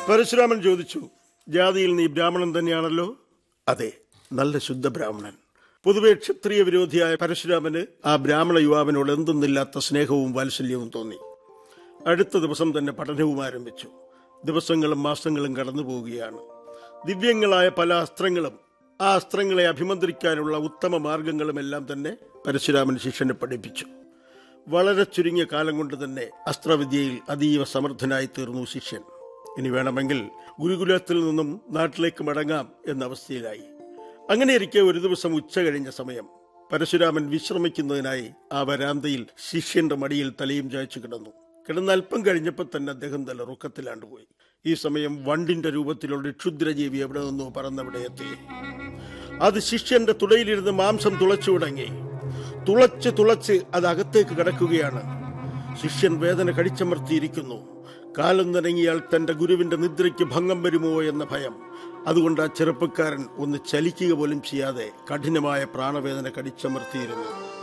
പരശുരാമൻ ചോദിച്ചു ജാതിയിൽ നീ ബ്രാഹ്മണൻ തന്നെയാണല്ലോ അതെ നല്ല ശുദ്ധ ബ്രാഹ്മണൻ പൊതുവെ ക്ഷത്രിയ വിരോധിയായ പരശുരാമന് ആ ബ്രാഹ്മണ യുവാവിനോട് എന്തെന്നില്ലാത്ത സ്നേഹവും വാത്സല്യവും തോന്നി അടുത്ത ദിവസം തന്നെ പഠനവും ആരംഭിച്ചു ദിവസങ്ങളും മാസങ്ങളും കടന്നു പോവുകയാണ് ദിവ്യങ്ങളായ പല അസ്ത്രങ്ങളും ആ അസ്ത്രങ്ങളെ അഭിമന്ത്രിക്കാനുള്ള ഉത്തമ മാർഗങ്ങളുമെല്ലാം തന്നെ പരശുരാമൻ ശിഷ്യനെ പഠിപ്പിച്ചു വളരെ ചുരുങ്ങിയ കാലം കൊണ്ട് തന്നെ അസ്ത്രവിദ്യയിൽ അതീവ സമർത്ഥനായി തീർന്നു ശിഷ്യൻ ഇനി വേണമെങ്കിൽ ഗുരുകുലത്തിൽ നിന്നും നാട്ടിലേക്ക് മടങ്ങാം എന്ന അവസ്ഥയിലായി അങ്ങനെയിരിക്കെ ഒരു ദിവസം ഉച്ച കഴിഞ്ഞ സമയം പരശുരാമൻ വിശ്രമിക്കുന്നതിനായി ആ വരാന്തയിൽ ശിഷ്യന്റെ മടിയിൽ തലയും ചായച്ചു കിടന്നു കിടന്ന് അല്പം കഴിഞ്ഞപ്പോൾ തന്നെ അദ്ദേഹം തല റുക്കത്തിലാണ്ടുപോയി ഈ സമയം വണ്ടിന്റെ രൂപത്തിലുള്ള ക്ഷുദ്രജീവി എവിടെ നിന്നോ പറന്നവിടെ എത്തി അത് ശിഷ്യന്റെ തുടയിലിരുന്ന് മാംസം തുളച്ചു തുടങ്ങി തുളച്ച് തുളച്ച് അത് അകത്തേക്ക് കടക്കുകയാണ് ശിഷ്യൻ വേദന കടിച്ചമർത്തിയിരിക്കുന്നു കാലം നനങ്ങിയാൽ തന്റെ ഗുരുവിന്റെ നിദ്രയ്ക്ക് ഭംഗം വരുമോ എന്ന ഭയം അതുകൊണ്ട് ആ ചെറുപ്പക്കാരൻ ഒന്ന് ചലിക്കുക പോലും ചെയ്യാതെ കഠിനമായ പ്രാണവേദന കടിച്ചമർത്തിയിരുന്നു